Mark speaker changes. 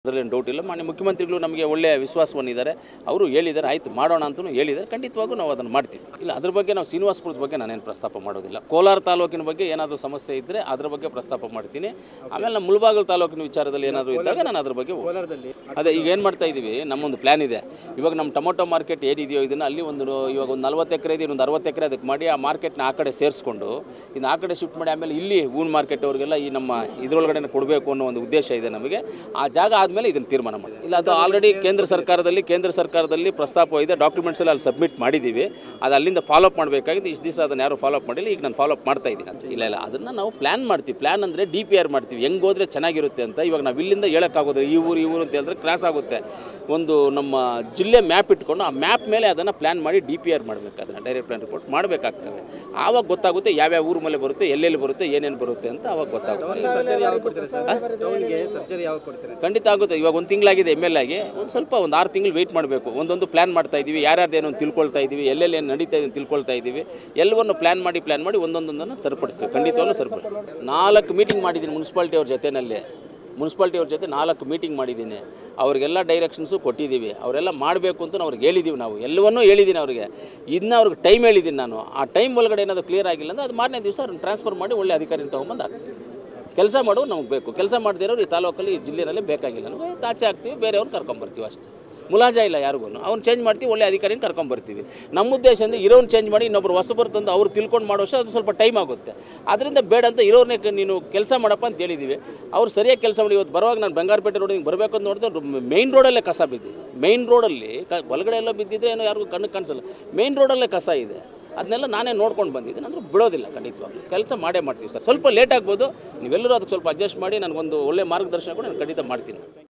Speaker 1: ಅದರಲ್ಲಿ ಡೌಟ್ ಇಲ್ಲ ಮಾನ್ಯ ಮುಖ್ಯಮಂತ್ರಿಗಳು ನಮಗೆ ಒಳ್ಳೆಯ ವಿಶ್ವಾಸವನ್ನಿದ್ದಾರೆ ಅವರು ಹೇಳಿದ್ದಾರೆ ಆಯಿತು ಮಾಡೋಣ ಅಂತಲೂ ಹೇಳಿದ್ದಾರೆ ಖಂಡಿತವಾಗೂ ನಾವು ಅದನ್ನು ಮಾಡ್ತೀವಿ ಇಲ್ಲ ಅದ್ರ ಬಗ್ಗೆ ನಾವು ಶ್ರೀನಿವಾಸಪುರದ ಬಗ್ಗೆ ನಾನೇನು ಪ್ರಸ್ತಾಪ ಮಾಡೋದಿಲ್ಲ ಕೋಲಾರ ತಾಲೂಕಿನ ಬಗ್ಗೆ ಏನಾದರೂ ಸಮಸ್ಯೆ ಇದ್ದರೆ ಅದ್ರ ಬಗ್ಗೆ ಪ್ರಸ್ತಾಪ ಮಾಡ್ತೀನಿ ಆಮೇಲೆ ನಮ್ಮ ಮುಳಬಾಗಲ್ ತಾಲೂಕಿನ ವಿಚಾರದಲ್ಲಿ ಏನಾದರೂ ಇದ್ದಾಗ ನಾನು ಅದ್ರ ಬಗ್ಗೆ ಹೋಗ್ತೀನಿ.
Speaker 2: ಕೋಲಾರದಲ್ಲಿ
Speaker 1: ಅದೇ ಈಗ ಏನು ಮಾಡ್ತಾ ಇದ್ದೀವಿ ನಮ್ಮೊಂದು ಪ್ಲ್ಯಾನ್ ಇದೆ ಇವಾಗ ನಮ್ಮ ಟೊಮೊಟೊ ಮಾರ್ಕೆಟ್ ಏನಿದೆಯೋ ಇದನ್ನು ಅಲ್ಲಿ ಒಂದು ಇವಾಗ ಒಂದು ನಲ್ವತ್ತು ಎಕರೆ ಇದೆ ಒಂದು ಅರವತ್ತು ಎಕರೆ ಅದಕ್ಕೆ ಮಾಡಿ ಆ ಮಾರ್ಕೆಟ್ನ ಆ ಕಡೆ ಸೇರಿಸ್ಕೊಂಡು ಇನ್ನು ಆ ಕಡೆ ಶಿಫ್ಟ್ ಮಾಡಿ ಆಮೇಲೆ ಇಲ್ಲಿ ಹೂನ್ ಮಾರ್ಕೆಟ್ ಅವ್ರಿಗೆಲ್ಲ ಈ ನಮ್ಮ ಇದರೊಳಗಡೆ ಕೊಡಬೇಕು ಅನ್ನೋ ಒಂದು ಉದ್ದೇಶ ಇದೆ ನಮಗೆ ಆ ಜಾಗ ಆದಮೇಲೆ ಇದನ್ನು ತೀರ್ಮಾನ ಮಾಡಿ ಇಲ್ಲ ಅದು ಆಲ್ರೆಡಿ ಕೇಂದ್ರ ಸರ್ಕಾರದಲ್ಲಿ ಕೇಂದ್ರ ಸರ್ಕಾರದಲ್ಲಿ ಪ್ರಸ್ತಾಪ ಇದೆ ಡಾಕ್ಯುಮೆಂಟ್ಸ್ ಎಲ್ಲ ಅಲ್ಲಿ ಸಬ್ಮಿಟ್ ಮಾಡಿದ್ದೀವಿ ಅದು ಅಲ್ಲಿಂದ ಫಾಲೋಅಪ್ ಮಾಡಬೇಕಾಗಿದೆ ಇಷ್ಟು ದಿವಸ ಅದನ್ನು ಯಾರು ಫಾಲೋಅಪ್ ಮಾಡಿಲ್ಲ ಈಗ ನಾನು ಫಾಲೋಅಪ್ ಮಾಡ್ತಾ ಇದ್ದೀನಿ ಅಂತ ಇಲ್ಲ ಇಲ್ಲ ಅದನ್ನು ನಾವು ಪ್ಲ್ಯಾನ್ ಮಾಡ್ತೀವಿ ಪ್ಲ್ಯಾನ್ ಅಂದರೆ ಡಿ ಪಿ ಆರ್ ಮಾಡ್ತೀವಿ ಹೆಂಗೆ ಹೋದ್ರೆ ಚೆನ್ನಾಗಿರುತ್ತೆ ಅಂತ ಇವಾಗ ನಾವು ಇಲ್ಲಿಂದ ಹೇಳೋಕ್ಕಾಗೋದು ಈ ಊರು ಈ ಊರು ಅಂತ ಹೇಳಿದ್ರೆ ಕ್ರಾಸ್ ಆಗುತ್ತೆ ಒಂದು ನಮ್ಮ ಜಿಲ್ಲೆ ಮ್ಯಾಪ್ ಇಟ್ಕೊಂಡು ಆ ಮ್ಯಾಪ್ ಮೇಲೆ ಅದನ್ನು ಪ್ಲ್ಯಾನ್ ಮಾಡಿ ಡಿ ಪಿ ಆರ್ ಮಾಡಬೇಕು ಅದನ್ನು ಡೈರೆಕ್ಟ್ ಪ್ಲಾನ್ ರಿಪೋರ್ಟ್ ಮಾಡಬೇಕಾಗ್ತದೆ ಆವಾಗ ಗೊತ್ತಾಗುತ್ತೆ ಯಾವ್ಯಾವ ಊರು ಮೇಲೆ ಬರುತ್ತೆ ಎಲ್ಲೆಲ್ಲಿ ಬರುತ್ತೆ ಏನೇನು ಬರುತ್ತೆ ಅಂತ ಅವಾಗ ಗೊತ್ತಾಗುತ್ತೆ
Speaker 2: ಸರ್ಜರಿ ಯಾವಾಗ ಕೊಡ್ತೀರಾ ಸರ್ ಟೌನ್ಗೆ ಸರ್ಜರಿ ಯಾವಾಗ ಕೊಡ್ತೀರಾ
Speaker 1: ಖಂಡಿತ ಆಗುತ್ತೆ ಇವಾಗ ಒಂದು ತಿಂಗಳಾಗಿದೆ ಎಮ್ ಎಲ್ ಆಗಿ ಒಂದು ಸ್ವಲ್ಪ ಒಂದು ಆರು ತಿಂಗಳು ವೆಯ್ಟ್ ಮಾಡಬೇಕು ಒಂದೊಂದು ಪ್ಲ್ಯಾನ್ ಮಾಡ್ತಾ ಇದ್ದೀವಿ ಯಾರ್ಯಾರ್ದು ಏನೋ ತಿಳ್ಕೊಳ್ತಾ ಇದ್ದೀವಿ ಎಲ್ಲೆಲ್ಲಿ ಏನು ನಡೀತಾ ಇದೆ ಅಂತ ತಿಳ್ಕೊಳ್ತಾ ಇದ್ದೀವಿ ಎಲ್ಲವನ್ನು ಪ್ಲ್ಯಾನ್ ಮಾಡಿ ಪ್ಲ್ಯಾನ್ ಮಾಡಿ ಒಂದೊಂದೊಂದನ್ನು ಸರಿಪಡಿಸ್ತೀವಿ ಖಂಡಿತವಾಗ್ಲೂ ಸರಿಪಡಿಸಿ ನಾಲ್ಕು ಮೀಟಿಂಗ್ ಮಾಡಿದ್ದೀನಿ ಮುನ್ಸಿಪಾಲ್ಟಿ ಅವ್ರ ಜೊತೆಯಲ್ಲಿ ಮುನ್ಸಿಪಾಲ್ಟಿ ಅವ್ರ ಜೊತೆ ನಾಲ್ಕು ಮೀಟಿಂಗ್ ಮಾಡಿದ್ದೀನಿ ಅವ್ರಿಗೆಲ್ಲ ಡೈರೆಕ್ಷನ್ಸು ಕೊಟ್ಟಿದ್ದೀವಿ ಅವರೆಲ್ಲ ಮಾಡಬೇಕು ಅಂತ ಅವ್ರಿಗೆ ಹೇಳಿದ್ದೀವಿ ನಾವು ಎಲ್ಲವನ್ನೂ ಹೇಳಿದ್ದೀನಿ ಅವ್ರಿಗೆ ಇದನ್ನ ಅವ್ರಿಗೆ ಟೈಮ್ ಹೇಳಿದ್ದೀನಿ ನಾನು ಆ ಟೈಮ್ ಒಳಗಡೆ ಏನಾದರೂ ಕ್ಲಿಯರ್ ಆಗಿಲ್ಲ ಅಂದರೆ ಅದು ಮಾರನೇ ದಿವಸ ಅವ್ರನ್ನ ಟ್ರಾನ್ಸ್ಫರ್ ಮಾಡಿ ಒಳ್ಳೆ ಅಧಿಕಾರಿನ ತೊಗೊಂಬಂದು ಹಾಕ್ತೀವಿ ಕೆಲಸ ಮಾಡೋರು ನಮ್ಗೆ ಬೇಕು ಕೆಲಸ ಮಾಡದಿರೋರು ಈ ತಾಲೂಕಲ್ಲಿ ಈ ಜಿಲ್ಲೆಯಲ್ಲಿ ಬೇಕಾಗಿಲ್ಲ ನಮಗೆ ಆಚೆ ಹಾಕ್ತೀವಿ ಬೇರೆಯವ್ರು ಕರ್ಕೊಂಬರ್ತೀವಿ ಅಷ್ಟೇ ಮುಲಾಜ ಇಲ್ಲ ಯಾರಿಗೂ ಅವ್ನು ಚೇಂಜ್ ಮಾಡ್ತೀವಿ ಒಳ್ಳೆ ಅಧಿಕಾರಿನ ಕರ್ಕೊಂಬರ್ತೀವಿ ನಮ್ಮ ಉದ್ದೇಶ ಅಂದರೆ ಇರೋನ್ ಚೇಂಜ್ ಮಾಡಿ ಇನ್ನೊಬ್ರು ಹೊಸಬರು ತಂದು ಅವ್ರು ತಿಳ್ಕೊಂಡು ಮಾಡೋ ವರ್ಷ ಅದು ಸ್ವಲ್ಪ ಟೈಮ್ ಆಗುತ್ತೆ ಅದರಿಂದ ಬೇಡ ಅಂತ ಇರೋರ್ನೇ ಕ- ನೀನು ಕೆಲಸ ಮಾಡಪ್ಪ ಅಂತ ಹೇಳಿದ್ದೀವಿ ಅವ್ರು ಸರಿಯಾಗಿ ಕೆಲಸ ಮಾಡಿ ಇವತ್ತು ಬರುವಾಗ ನಾನು ಬಂಗಾರಪೇಟೆ ರೋಡಿಗೆ ಬರಬೇಕು ಅಂತ ನೋಡಿದ್ರೆ ಮೈನ್ ರೋಡಲ್ಲೇ ಕಸ ಬಿದ್ದಿದೆ ಮೈನ್ ರೋಡಲ್ಲಿ ಕ ಒಳಗಡೆ ಎಲ್ಲ ಬಿದ್ದಿದ್ರೆ ಏನೋ ಯಾರಿಗೂ ಕಣ್ಣು ಕಾಣಿಸಲ್ಲ ಮೈನ್ ರೋಡಲ್ಲೇ ಕಸ ಇದೆ ಅದನ್ನೆಲ್ಲ ನಾನೇ ನೋಡ್ಕೊಂಡು ಬಂದಿದ್ದೀನಿ ಅಂದ್ರೆ ಬಿಡೋದಿಲ್ಲ ಖಂಡಿತವಾಗ್ಲೂ ಕೆಲಸ ಮಾಡೇ ಮಾಡ್ತೀವಿ ಸರ್ ಸ್ವಲ್ಪ ಲೇಟ್ ಆಗ್ಬೋದು ನೀವೆಲ್ಲರೂ ಅದಕ್ಕೆ ಸ್ವಲ್ಪ ಅಡ್ಜಸ್ಟ್ ಮಾಡಿ ನನಗೊಂದು ಒಳ್ಳೆ ಮಾರ್ಗದರ್ಶನ ಕೂಡ ನಾನು ಖಂಡಿತ ಮಾಡ್ತೀನಿ